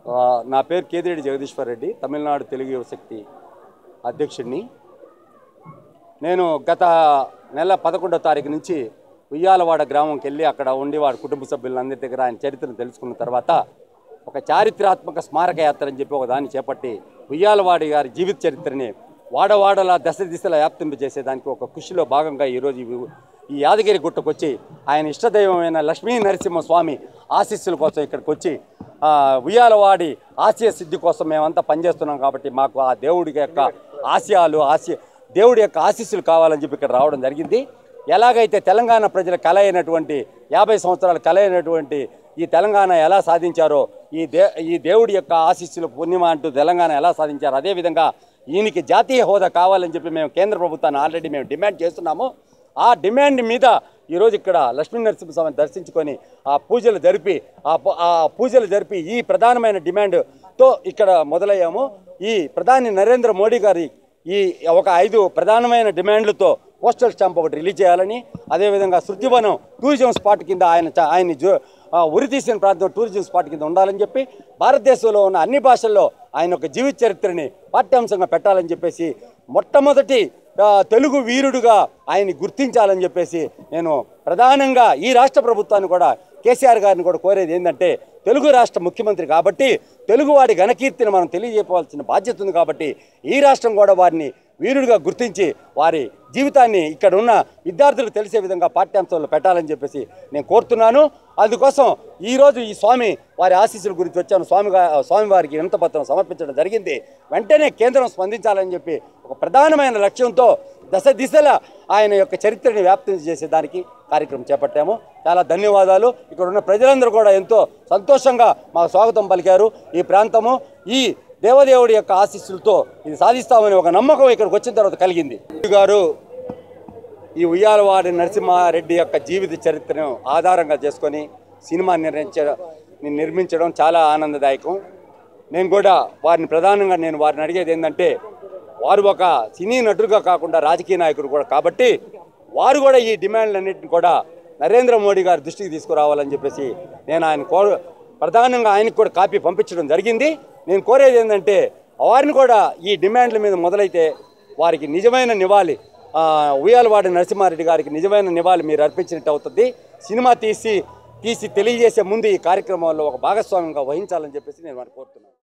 ఆ, నా పేరు కేదిరెడ్డి జగదీశ్వర్ రెడ్డి తమిళనాడు తెలుగు యువశక్తి అధ్యక్షుడిని నేను గత నెల పదకొండో తారీఖు నుంచి ఉయ్యాలవాడ గ్రామంకి వెళ్ళి అక్కడ ఉండి వాడి కుటుంబ సభ్యులందరి దగ్గర ఆయన చరిత్రను తెలుసుకున్న తర్వాత ఒక చారిత్రాత్మక స్మారక యాత్ర అని చెప్పి ఒక దాన్ని చేపట్టి ఉయ్యాలవాడి గారి జీవిత చరిత్రని వాడవాడల దశ దిశల వ్యాప్తింపజేసేదానికి ఒక కృషిలో భాగంగా ఈరోజు ఈ- ఈ యాదగిరి గుట్టకొచ్చి ఆయన ఇష్టదైవమైన లక్ష్మీ నరసింహస్వామి ఆశీస్సుల కోసం ఇక్కడికి వచ్చి ఆ, ఉయ్యాలవాడి ఆశయ సిద్ధి కోసం మేమంతా పనిచేస్తున్నాం కాబట్టి మాకు ఆ దేవుడి యొక్క ఆశయాలు ఆశయ దేవుడి యొక్క ఆశీస్సులు కావాలని చెప్పి ఇక్కడ రావడం జరిగింది ఎలాగైతే తెలంగాణ ప్రజల కల అయినటువంటి యాభై సంవత్సరాల కల అయినటువంటి ఈ తెలంగాణ ఎలా సాధించారో ఈ దే ఈ దేవుడి యొక్క ఆశీస్సులు పుణ్యమ అంటూ తెలంగాణ ఎలా సాధించారో అదేవిధంగా ఈయనకి జాతీయ హోదా కావాలని చెప్పి మేము కేంద్ర ప్రభుత్వాన్ని ఆల్రెడీ మేము డిమాండ్ చేస్తున్నాము ఆ డిమాండ్ మీద ఈరోజు ఇక్కడ లక్ష్మీ నరసింహస్వామిని దర్శించుకొని ఆ పూజలు జరిపి ఆ పు- ఆ పూజలు జరిపి ఈ ప్రధానమైన డిమాండ్తో ఇక్కడ మొదలయ్యాము ఈ ప్రధాని నరేంద్ర మోడీ గారి ఈ ఒక ఐదు ప్రధానమైన డిమాండ్లతో పోస్టల్ స్టాంప్ ఒకటి రిలీజ్ చేయాలని అదేవిధంగా శృతివనం టూరిజం స్పాట్ కింద ఆయన చ- ఆయన్ని జో ఆ, ఉరి తీసిన ప్రాంతం టూరిజం స్పాట్ కింద ఉండాలని చెప్పి భారతదేశంలో ఉన్న అన్ని భాషల్లో ఆయన ఒక జీవిత చరిత్రని పాఠ్యాంశంగా పెట్టాలని చెప్పేసి మొట్టమొదటి ఆ, తెలుగు వీరుడుగా ఆయన్ని గుర్తించాలని చెప్పేసి నేను ప్రధానంగా ఈ రాష్ట్ర ప్రభుత్వాన్ని కూడా కేసీఆర్ గారిని కూడా కోరేది ఏంటంటే తెలుగు రాష్ట్ర ముఖ్యమంత్రి కాబట్టి తెలుగువాడి ఘనకీర్తిని మనం తెలియజేయవలసిన బాధ్యత ఉంది కాబట్టి ఈ రాష్ట్రం కూడా వారిని వీరుడిగా గుర్తించి వారి జీవితాన్ని ఇక్కడ ఉన్న విద్యార్థులకు తెలిసే విధంగా పాఠ్యాంశాల్లో పెట్టాలని చెప్పేసి నేను కోరుతున్నాను అందుకోసం ఈరోజు ఈ స్వామి వారి ఆశీస్సుల గురించి వచ్చాను స్వామి గా- స్వామి వారికి వినతపత్రం సమర్పించడం జరిగింది వెంటనే కేంద్రం స్పందించాలని చెప్పి ఒక ప్రధానమైన లక్ష్యంతో దశ దిశల ఆయన యొక్క చరిత్రని వ్యాప్తి చేసేదానికి కార్యక్రమం చేపట్టాము చాలా ధన్యవాదాలు ఇక్కడ ఉన్న ప్రజలందరూ కూడా ఎంతో సంతోషంగా మాకు స్వాగతం పలికారు ఈ ప్రాంతము ఈ దేవదేవుడి యొక్క ఆశీస్సులతో ఇది సాధిస్తామని ఒక నమ్మకం ఇక్కడికి వచ్చిన తర్వాత కలిగింది గారు ఈ ఉయ్యాలవాడి నరసింహారెడ్డి యొక్క జీవిత చరిత్రను ఆధారంగా చేసుకొని సినిమా నిర్మించ నిర్మించడం చాలా ఆనందదాయకం నేను కూడా వారిని ప్రధానంగా నేను వారిని అడిగేది ఏంటంటే వారు ఒక సినీ నటుడుగా కాకుండా రాజకీయ నాయకుడు కూడా కాబట్టి వారు కూడా ఈ డిమాండ్లన్నింటిని కూడా నరేంద్ర మోడీ గారి దృష్టికి తీసుకురావాలని చెప్పేసి నేను ఆయన కోరు ప్రధానంగా ఆయనకు కూడా కాపీ పంపించడం జరిగింది నేను కోరేది ఏంటంటే వారిని కూడా ఈ డిమాండ్ల మీద మొదలైతే వారికి నిజమైన నివాళి ఆ, ఉయ్యాలవాడి నరసింహారెడ్డి గారికి నిజమైన నివాళి మీరు అర్పించినట్టు అవుతుంది సినిమా తీసి తీసి తెలియజేసే ముందు ఈ కార్యక్రమంలో ఒక భాగస్వామ్యంగా వహించాలని చెప్పేసి నేను వారిని కోరుతున్నాను